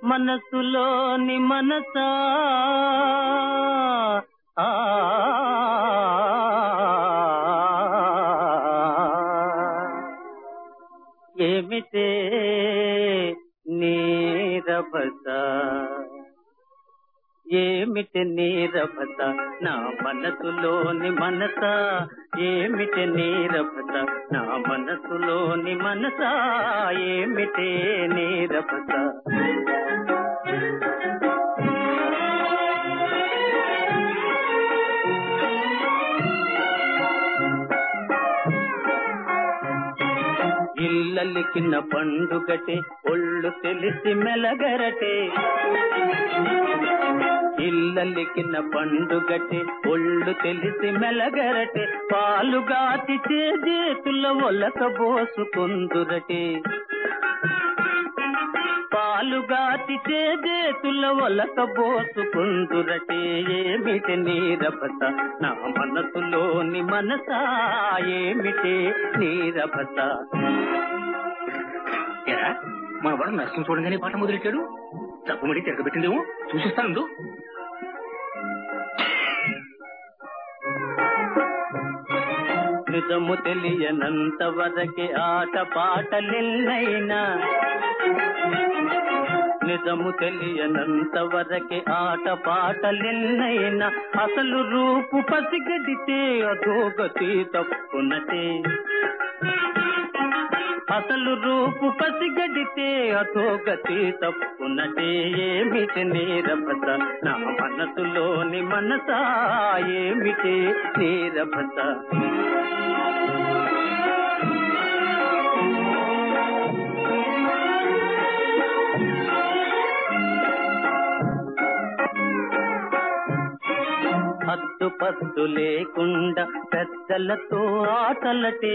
మనసులోని మనసా ఆ ఏమిటే నీరభస ఏమిటి నీరభస నా మనసులోని మనస ఏమిటి నీరభస నా మనసులోని మనస ఏమిటి నీరభస ఇల్లలికిన పండుగటే ఒళ్ళు తెలిసి మెలగరటే ఇల్లలికిన పండుగటే ఒళ్ళు తెలిసి మెలగరటే పాలుగాతి చేతుల ఒలక బోసుకుందురటే పాలుగాతి చేతుల ఒలక బోసుకుందురటే ఏమిటి నీరభత నా మనసులోని మనసా ఏమిటి నీరభత ఏరా, మన వాడు నష్టం చూడంగానే పాట మొదలెట్టాడు తప్పుమడి తిరగబెట్టిందేమో చూసిస్తాను నిజము తెలియనంత వరకే ఆట పాటలెన్నైనా నిజము తెలియనంత వరకే ఆట పాటలెన్నైనా అసలు రూపు పసిగడితే అధోగతి తప్పునటే అసలు రూపు పసిగడితే అధోగతి తప్పునటే ఏమిటి నీరభత నా మనసులోని మనసా ఏమిటి నీరభత హద్దు పద్దు లేకుండా పెద్దలతో ఆటలటే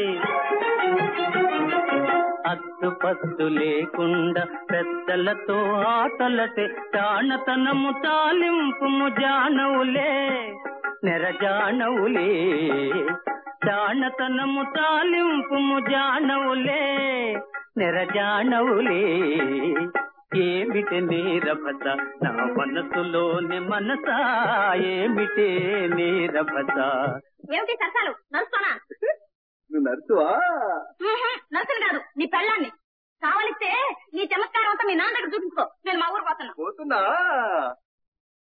అద్దు పద్దు లేకుండా పెద్దలతో ఆటలటే చాణతనము తాలింపుము జానవులే నెరజానవులే చాణతనము తాలింపుము జానవులే నెరజానవులే ఏమిటి నీరభత నా మనసులోని మనసా ఏమిటి నీరభత ఏమిటి సరసాలు నడుస్తానా నువ్వు నడుచువా నడుచును కాదు నీ పెళ్ళాన్ని కావలిస్తే నీ చమత్కారం అంతా మీ నాన్న దగ్గర చూపించుకో నేను మా ఊరు పోతున్నా పోతున్నా